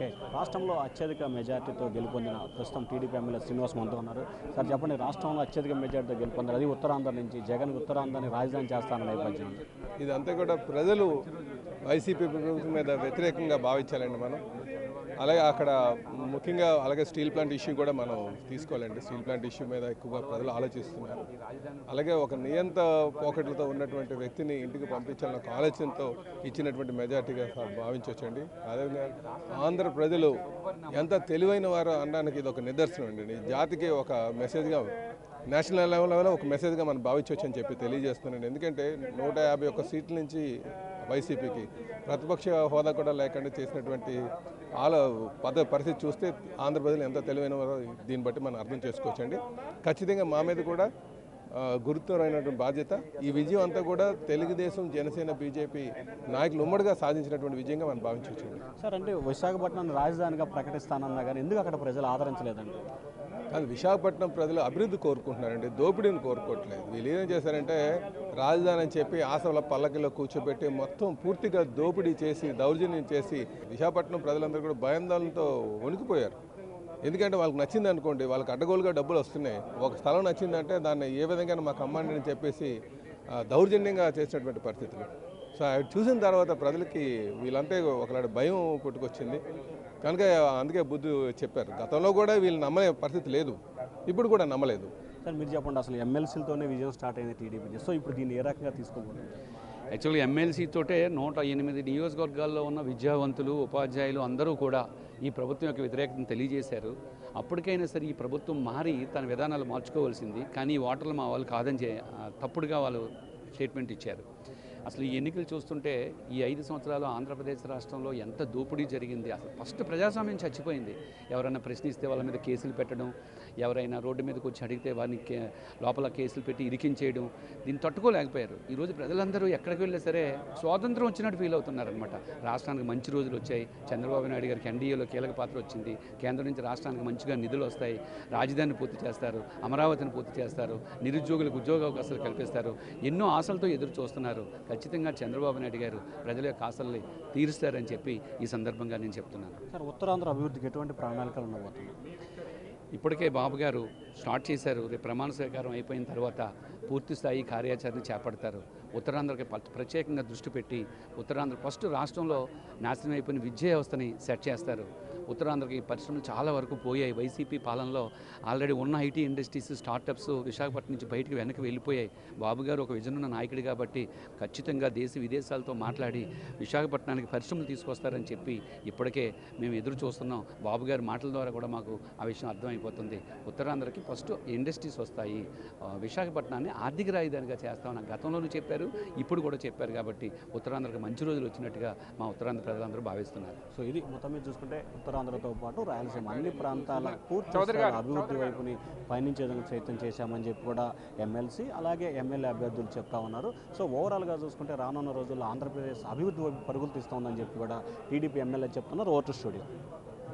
okay రాష్ట్రంలో అత్యధిక మెజార్టీతో గెలుపొందిన ప్రస్తుతం టీడీపీ ఎమ్మెల్యే శ్రీనివాస్ మనతో ఉన్నారు సార్ చెప్పండి రాష్ట్రంలో అత్యధిక మెజార్టీతో గెలుపొందారు అది ఉత్తరాంధ్ర నుంచి జగన్ ఉత్తరాంధ్రని రాజధాని చేస్తానన్న నేపథ్యం ఇదంతా కూడా ప్రజలు వైసీపీ ప్రభుత్వం మీద వ్యతిరేకంగా భావించాలండి మనం అలాగే అక్కడ ముఖ్యంగా అలాగే స్టీల్ ప్లాంట్ ఇష్యూ కూడా మనం తీసుకోవాలండి స్టీల్ ప్లాంట్ ఇష్యూ మీద ఎక్కువగా ప్రజలు ఆలోచిస్తున్నారు అలాగే ఒక నియంత పోకెట్లతో ఉన్నటువంటి వ్యక్తిని ఇంటికి పంపించాలన్న ఒక ఆలోచనతో ఇచ్చినటువంటి మెజార్టీగా భావించవచ్చండి అదేవిధంగా ఆంధ్ర ప్రజలు ఎంత తెలివైన వారు అనడానికి ఇది ఒక నిదర్శనం అండి ఈ జాతికి ఒక మెసేజ్గా నేషనల్ లెవెల్లో ఒక మెసేజ్గా మనం భావించవచ్చు అని చెప్పి తెలియజేస్తున్నాను ఎందుకంటే నూట యాభై ఒక్క సీట్ల నుంచి వైసీపీకి ప్రతిపక్ష హోదా కూడా లేకుండా చేసినటువంటి ఆలో పద పరిస్థితి చూస్తే ఆంధ్రప్రదేశ్ ఎంత తెలివైన వారో దీన్ని బట్టి మనం అర్థం చేసుకోవచ్చండి ఖచ్చితంగా మా మీద కూడా ఆ, గురుతరమైనటువంటి బాధ్యత ఈ విజయం అంతా కూడా తెలుగుదేశం జనసేన బీజేపీ నాయకులు ఉమ్మడిగా సాధించినటువంటి విజయంగా మనం భావించవచ్చండి సార్ అంటే విశాఖపట్నాన్ని రాజధానిగా ప్రకటిస్తానన్నా కానీ ఎందుకు అక్కడ ప్రజలు ఆదరించలేదండి అది విశాఖపట్నం ప్రజలు అభివృద్ధి కోరుకుంటున్నారండి దోపిడీని కోరుకోవట్లేదు వీళ్ళు ఏం చేశారంటే రాజధాని అని చెప్పి ఆశల పల్లకిలో కూర్చోబెట్టి మొత్తం పూర్తిగా దోపిడీ చేసి దౌర్జన్యం చేసి విశాఖపట్నం ప్రజలందరూ కూడా భయాందోళనతో వణికిపోయారు ఎందుకంటే వాళ్ళకి నచ్చింది అనుకోండి వాళ్ళకి అడ్డగోలుగా డబ్బులు వస్తున్నాయి ఒక స్థలం నచ్చిందంటే దాన్ని ఏ విధంగా మాకు అమ్మండి అని చెప్పేసి ఆ, దౌర్జన్యంగా చేసినటువంటి పరిస్థితులు సో అవి చూసిన తర్వాత ప్రజలకి వీళ్ళంటే ఒకలాంటి భయం పుట్టుకొచ్చింది కనుక అందుకే బుద్ధి చెప్పారు గతంలో కూడా వీళ్ళు నమ్మలే పరిస్థితి లేదు ఇప్పుడు కూడా నమ్మలేదు సార్ మీరు చెప్పండి అసలు ఎమ్మెల్సీలతోనే విజయం స్టార్ట్ అయింది టీడీపీ సో ఇప్పుడు దీన్ని ఏ రకంగా తీసుకుంటుంది యాక్చువల్గా ఎమ్మెల్సీ తోటే నూట ఎనిమిది నియోజకవర్గాల్లో ఉన్న విద్యావంతులు ఉపాధ్యాయులు అందరూ కూడా ఈ ప్రభుత్వం యొక్క వ్యతిరేకతను తెలియజేశారు అప్పటికైనా సరే ఈ ప్రభుత్వం మారి తన విధానాలు మార్చుకోవాల్సింది కానీ ఈ ఓటర్లు మా వాళ్ళు కాదని చే ఆ, తప్పుడుగా వాళ్ళు స్టేట్మెంట్ ఇచ్చారు అసలు ఈ ఎన్నికలు చూస్తుంటే ఈ ఐదు సంవత్సరాలు ఆంధ్రప్రదేశ్ రాష్ట్రంలో ఎంత దోపిడీ జరిగింది అసలు ఫస్ట్ ప్రజాస్వామ్యం చచ్చిపోయింది ఎవరైనా ప్రశ్నిస్తే వాళ్ళ మీద కేసులు పెట్టడం ఎవరైనా రోడ్డు మీదకి వచ్చి అడిగితే వారిని కే- లోపల కేసులు పెట్టి ఇరికించేయడం దీన్ని తట్టుకోలేకపోయారు ఈరోజు ప్రజలందరూ ఎక్కడికి వెళ్ళినా సరే స్వాతంత్రం వచ్చినట్టు ఫీల్ అవుతున్నారనమాట రాష్ట్రానికి మంచి రోజులు వచ్చాయి చంద్రబాబు నాయుడు గారికి ఎన్డీఏలో కీలక పాత్ర వచ్చింది కేంద్రం నుంచి రాష్ట్రానికి మంచిగా నిధులు వస్తాయి రాజధానిని పూర్తి చేస్తారు అమరావతిని పూర్తి చేస్తారు నిరుద్యోగులకు ఉద్యోగ అవకాశాలు కల్పిస్తారు ఎన్నో ఆశలతో ఎదురు చూస్తున్నారు ఖచ్చితంగా చంద్రబాబు నాయుడు గారు ప్రజల యొక్క ఆశల్ని తీరుస్తారని చెప్పి ఈ సందర్భంగా నేను చెప్తున్నాను సార్ ఉత్తరాంధ్ర అభివృద్ధికి ఎటువంటి ప్రణాళికలు ఉండబోతున్నాయి ఇప్పటికే బాబు గారు స్టార్ట్ చేశారు రేపు ప్రమాణ స్వీకారం అయిపోయిన తర్వాత పూర్తి స్థాయి కార్యాచరణ చేపడతారు ఉత్తరాంధ్రకి ప- ప్రత్యేకంగా దృష్టి పెట్టి ఉత్తరాంధ్ర ఫస్ట్ రాష్ట్రంలో నాశనం అయిపోయిన విద్యా వ్యవస్థని సెట్ చేస్తారు ఉత్తరాంధ్రకి పరిశ్రమలు చాలా వరకు పోయాయి వైసీపీ పాలనలో ఆల్రెడీ ఉన్న ఐటీ ఇండస్ట్రీస్ స్టార్టప్స్ విశాఖపట్నం నుంచి బయటికి వెనక్కి వెళ్ళిపోయాయి బాబు గారు ఒక విజన్ ఉన్న నాయకుడు కాబట్టి ఖచ్చితంగా దేశ విదేశాలతో మాట్లాడి విశాఖపట్నానికి పరిశ్రమలు తీసుకొస్తారని చెప్పి ఇప్పటికే మేము ఎదురు చూస్తున్నాం బాబు గారి మాటల ద్వారా కూడా మాకు ఆ విషయం అర్థమైపోతుంది ఉత్తరాంధ్రకి ఫస్ట్ ఇండస్ట్రీస్ వస్తాయి ఆ, విశాఖపట్నాన్ని ఆర్థిక రాజధానిగా చేస్తామని గతంలోనూ చెప్పారు ఇప్పుడు కూడా చెప్పారు కాబట్టి ఉత్తరాంధ్రకి మంచి రోజులు వచ్చినట్టుగా మా ఉత్తరాంధ్ర ప్రజలందరూ భావిస్తున్నారు సో ఇది మొత్తం మీద చూసుకుంటే ఉత్తరాంధ్రతో పాటు రాయలసీమ అన్ని ప్రాంతాల పూర్తి స్థాయి అభివృద్ధి వైపుని పయనించే విధంగా ప్రయత్నం చేశామని చెప్పి కూడా ఎమ్మెల్సీ అలాగే ఎమ్మెల్యే అభ్యర్థులు చెప్తా ఉన్నారు సో ఓవరాల్గా చూసుకుంటే రానున్న రోజుల్లో ఆంధ్రప్రదేశ్ అభివృద్ధి వైపు పరుగులు తీస్తోందని చెప్పి కూడా టీడీపీ ఎమ్మెల్యే చెప్తున్నారు ఓటర్ స్టూడియో